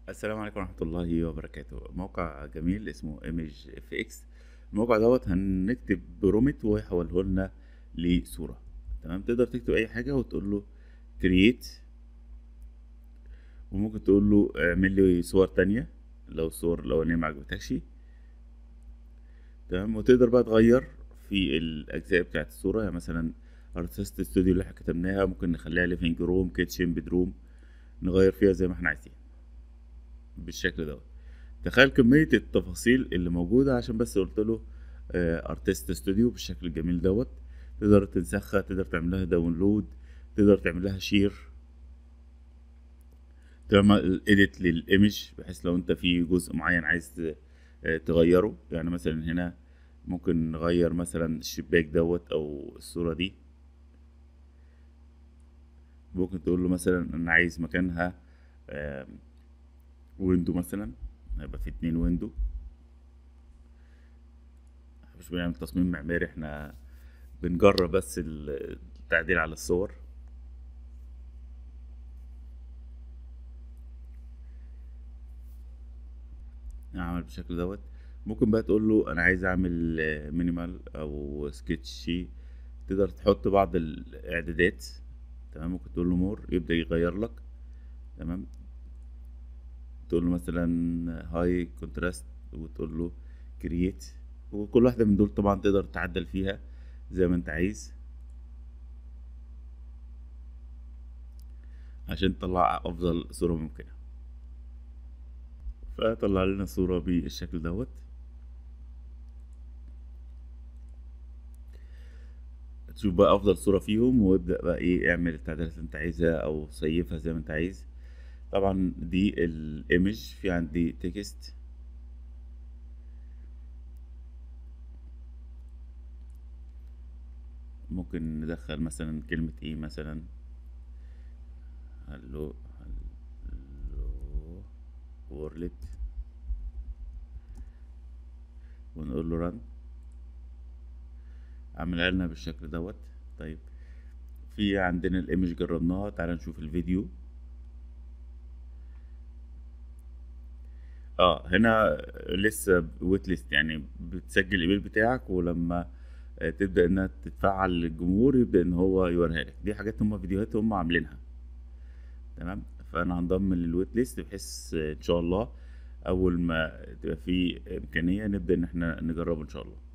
السلام عليكم ورحمة الله وبركاته موقع جميل اسمه ايمج اف اكس الموقع دوت هنكتب برومت وهو يحوله لنا لصورة تمام تقدر تكتب اي حاجة وتقول له كرييت وممكن تقول له اعمل لي صور تانية لو الصور الاولانية معجبتكش تمام وتقدر بقى تغير في الاجزاء بتاعت الصورة يعني مثلا ارتست ستوديو اللي احنا كتبناها ممكن نخليها ليفينج روم كيتشن بيدروم نغير فيها زي ما احنا عايزين بالشكل دوت تخيل كمية التفاصيل اللي موجودة عشان بس قلت له ارتست ستوديو بالشكل الجميل دوت تقدر تنسخها تقدر تعمل لها داونلود تقدر تعمل لها شير تعمل اديت للايمج بحيث لو انت في جزء معين عايز تغيره يعني مثلا هنا ممكن نغير مثلا الشباك دوت او الصورة دي ممكن تقول له مثلا انا عايز مكانها ويندو مثلا هيبقى في اتنين ويندو مش بنعمل تصميم معماري احنا بنجرب بس التعديل على الصور نعمل بالشكل دوت ممكن بقى تقول له انا عايز اعمل مينيمال او سكتشي تقدر تحط بعض الاعدادات تمام ممكن تقول له مور يبدا يغير لك تمام تقول له مثلا هاي كونتراست وتقول له كرييت وكل واحده من دول طبعا تقدر تعدل فيها زي ما انت عايز عشان تطلع افضل صوره ممكنه فطلع لنا صوره بالشكل دوت تشوف بقى افضل صوره فيهم وابدا بقى ايه اعمل التعديلات اللي انت عايزها او سيفها زي ما انت عايز طبعا دي الايمج في عندي تكست ممكن ندخل مثلا كلمة ايه مثلا هلو هلو وورلد ونقول له رن عملها لنا بالشكل دوت طيب في عندنا الايمج جربناها تعال نشوف الفيديو اه هنا لسه ويت ليست يعني بتسجل الايميل بتاعك ولما تبدا انها تتفعل للجمهور يبدا ان هو يوريها لك دي حاجات هم فيديوهات هم عاملينها تمام فانا هنضم للويت ليست بحيث ان شاء الله اول ما تبقى في امكانيه نبدا ان احنا نجربه ان شاء الله